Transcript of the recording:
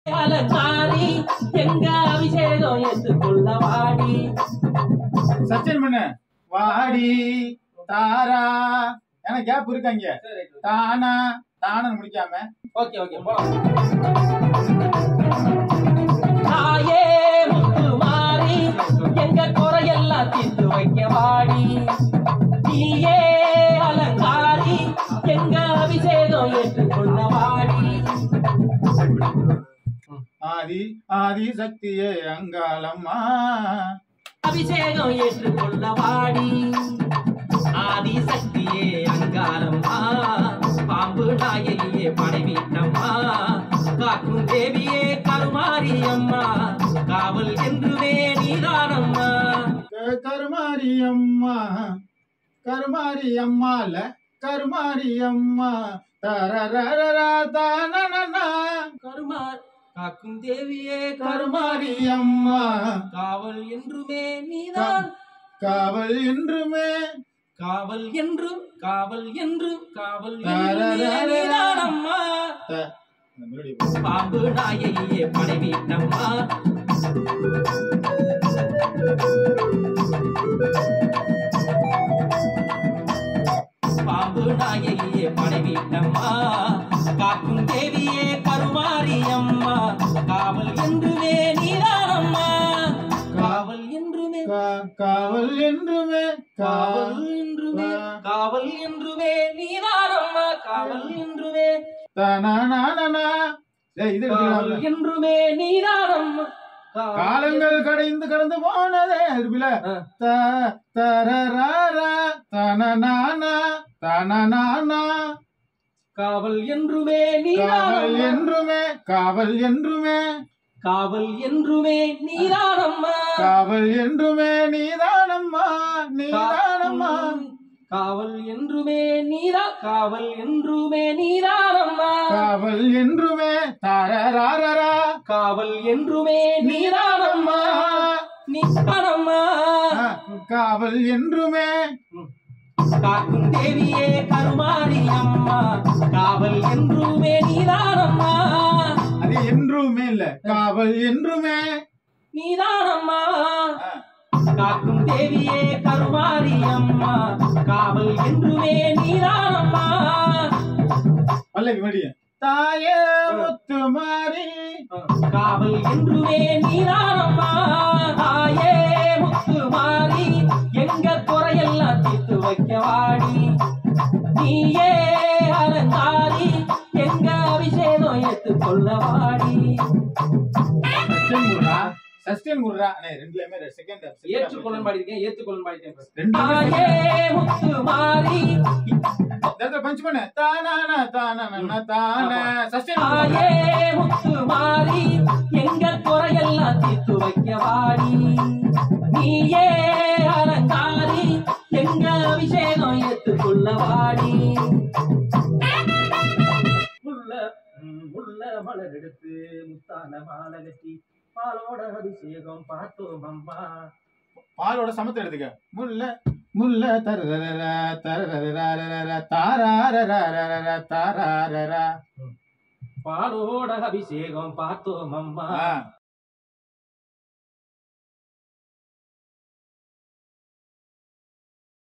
அலங்காரி எங்க அபிஷேகம் ஏற்றுக்கொள்ள வாடி சச்சின் பண்ணு வாடி தாரா ஏன்னா கேப் இருக்காங்க தானா தானன்னு முடிக்காம ஓகே ஓகே போலாம் தாயே முத்து மாறி எங்க குறையெல்லாம் தீர்த்து வைக்க வாடி நீயே அலங்காரி எங்க அபிஷேகம் ஏற்றுக்கொள்ள வாடி ஆதி ஆதி சக்தியே அங்காளம்மா அபிஷேகம் ஏற்றுக்கொள்ள வாடி ஆதி சக்தியே அங்காரம்மா பாம்பு நாயகியே படைவீட்டம்மா காக்கும் தேவியே கருமாரி அம்மா காவல் என்றுமே நீதானம்மா க- கருமாரி அம்மா கருமாரி அம்மா இல்ல கருமாரி அம்மா தரரரரா தானனனா. கருமார் காக்கும் தேவியே கருமாரி கருமாரி அம்மா காவல் என்றுமே நீதான் காவல் என்றுமே காவல் என்றும் காவல் என்றும் காவல் தரரரரா. என்றுமே நீதானம்மா த- இந்த melody போடு. பாம்பு நாயகியே படைவீட்டம்மா பாம்பு நாயகியே படைவீட்டம்மா காக்கும் தேவியே கருமாரி அம்மா காவல் என்றுமே நீதானம்மா காவல் என்றுமே கா- காவல் என்றுமே காவல் காவல் என்றுமே காவல் என்றுமே நீதானம்மா காவல் என்றுமே தனனனனா. டேய், இது காவல் இருக்குல்ல. என்றுமே நீதானம்மா காவல் காலங்கள் கடைந்து கடந்து போனதே இருக்குல்ல ஆ. த தரரரா தனனானா தனனானா காவல் என்றுமே காவல் நீதானம்மா என்றுமே காவல் என்றுமே காவல் என்றுமே நீதானம்மா காவல் என்றுமே நீதானம்மா நீதானம்மா காவல் என்றுமே நீதா காவல் என்றுமே நீதானம்மா காவல் என்றுமே தரரரா காவல் என்றுமே நீதானம்மா நீதானம்மா ஆ, காவல் என்றுமே காக்கும் தேவியே கருமாரி அம்மா காவல் என்றுமே நீதானம்மா அது என்றுமே இல்ல காவல் என்றுமே நீதானம்மா ஆ, காக்கும் தேவியே கருமாரி அம்மா காவல் என்றுமே நீதானம்மா பல்லவி மடிய தாயே முத்துமாரி காவல் என்றுமே நீதானம்மா தாயே முத்து மாறி எங்க குறையெல்லாம் தீர்த்து வைக்க வாடி நீயே அலங்காரி எங்க அபிஷேகம் ஏற்றுக்கொள்ள வாடி சஸ்டெயின் குடுறா சஸ்டெயின் குடுறா அண்ணே ரெண்டுலயுமே செகண்ட் ஏற்றுக்கொள்ளன் பாடிருக்கேன் ஏற்றுக்கொள்ளன் பாடிருக்கேன் ரெண்டு தாயே முத்து மாறி பஞ்ச் பண்ண தானானா தானானா தான சஸ்டெயின் தாயே முத்து மாறி எங்க குறையெல்லாம் தீர்த்து வைக்க வாடி நீயே அலங்காரி எங்க அபிஷேகம் ஏற்றுக்கொள்ள வாடி முல்ல ம், முல்ல மலர் எடுத்து முத்தான மாலை கட்டி பாலோட அபிஷேகம் பார்த்தோம் அம்மா பாலோட சமத்தை எடுத்துக்க முல்ல முல்ல தரரர தரரர தாராரரர தாராரர பாலோட அபிஷேகம் பார்த்தோம் அம்மா ஆ,